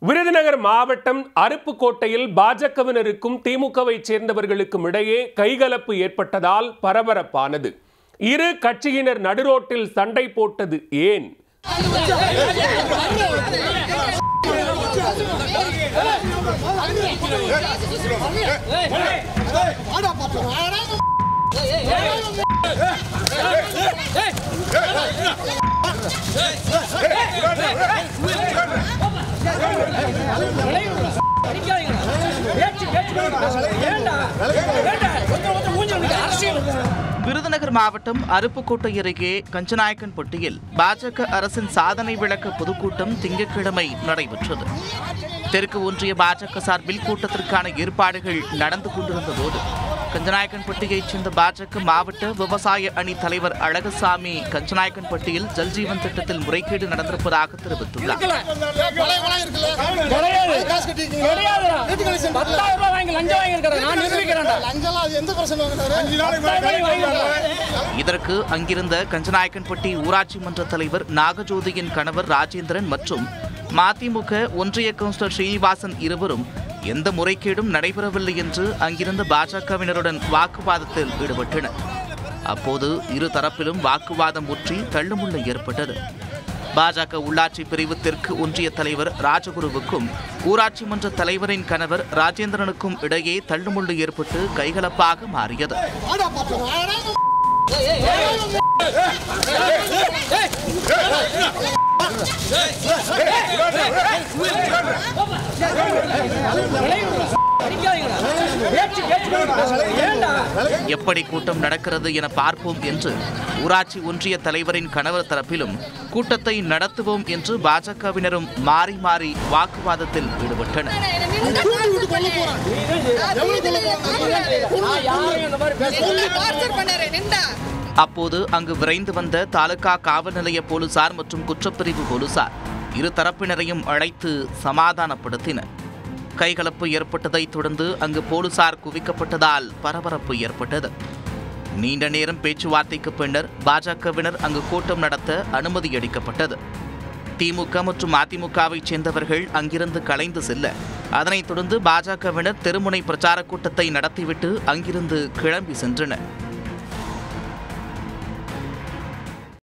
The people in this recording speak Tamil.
விருதுநகர் மாவட்டம் அருப்புக்கோட்டையில் பாஜகவினருக்கும் திமுகவை சேர்ந்தவர்களுக்கும் இடையே கைகலப்பு ஏற்பட்டதால் பரபரப்பானது இரு கட்சியினர் நடுரோட்டில் சண்டை போட்டது ஏன் விருதுநகர் மாவட்டம் அருப்புக்கோட்டை அருகே கஞ்சநாயக்கன்பட்டியில் பாஜக அரசின் சாதனை விளக்க பொதுக்கூட்டம் திங்கட்கிழமை நடைபெற்றது தெற்கு ஒன்றிய பாஜக சார்பில் கூட்டத்திற்கான ஏற்பாடுகள் நடந்து கொண்டிருந்தபோது கஞ்சநாயக்கன்பட்டியைச் சேர்ந்த பாஜக மாவட்ட விவசாய அணி தலைவர் அழகசாமி கஞ்சநாயக்கன்பட்டியில் ஜல்ஜீவன் திட்டத்தில் முறைகேடு நடந்திருப்பதாக தெரிவித்துள்ளார் கிடையாது காசு கட்டிருக்கீங்களா? கிடையாதுடா. வீட்டு கனெக்ஷன் பத்தாயிரம் ரூபாய் வாங்கி லஞ்சம் வாங்கியிருக்கிறேன் நான் நிரூபிக்கிறேன்டா லஞ்சம்லாம் அது எந்த பிரச்சனை வாங்கினாரு பத்தாயிரம் ரூபாய் வாங்கியிருக்கிறேன் இதற்கு அங்கிருந்த கஞ்சநாயக்கன்பட்டி ஊராட்சி மன்ற தலைவர் நாகஜோதியின் கணவர் ராஜேந்திரன் மற்றும் மதிமுக ஒன்றிய கவுன்சிலர் ஸ்ரீனிவாசன் இருவரும் எந்த முறைகேடும் நடைபெறவில்லை என்று அங்கிருந்த பாஜகவினருடன் வாக்குவாதத்தில் ஈடுபட்டனர் அப்போது இரு தரப்பிலும் வாக்குவாதம் முற்றி தள்ளுமுள்ள ஏற்பட்டது பாஜக உள்ளாட்சி பிரிவு தெற்கு ஒன்றிய தலைவர் ராஜகுருவுக்கும் ஊராட்சி மன்ற தலைவரின் கணவர் ராஜேந்திரனுக்கும் இடையே தள்ளுமுள்ளு ஏற்பட்டு கைகலப்பாக மாறியது ஆடா பாப்போம் ஆடா அடிக்காதீங்கடா பேச்சு பேச்சு ஏன்டா எப்படி கூட்டம் நடக்கிறது என பார்ப்போம் என்று ஊராட்சி ஒன்றிய தலைவரின் கணவர் தரப்பிலும் கூட்டத்தை நடத்துவோம் என்று பாஜகவினரும் மாறி மாறி வாக்குவாதத்தில் ஈடுபட்டனர் தூக்கி விட்டு கொல்ல போறான் எவ்வளவு கொல்ல போறான் நான் யாரையும் இந்த மாதிரி பேச டார்ச்சர் பண்ணாரு நின்றா அப்போது அங்கு விரைந்து வந்த தாலுகா காவல் நிலைய போலீசார் மற்றும் குற்றப்பிரிவு போலீசார் இரு தரப்பினரையும் அழைத்து சமாதானப்படுத்தினர் கைகலப்பு ஏற்பட்டதைத் தொடர்ந்து அங்கு போலீசார் குவிக்கப்பட்டதால் பரபரப்பு ஏற்பட்டது நீண்ட நேரம் பேச்சுவார்த்தைக்கு பின்னர் பாஜகவினர் அங்கு கூட்டம் நடத்த அனுமதி அளிக்கப்பட்டது திமுக மற்றும் அதிமுகவைச் சேர்ந்தவர்கள் அங்கிருந்து கலைந்து செல்ல அதனைத் தொடர்ந்து பாஜகவினர் தெருமுனை பிரச்சார கூட்டத்தை நடத்திவிட்டு அங்கிருந்து கிளம்பி சென்றனர்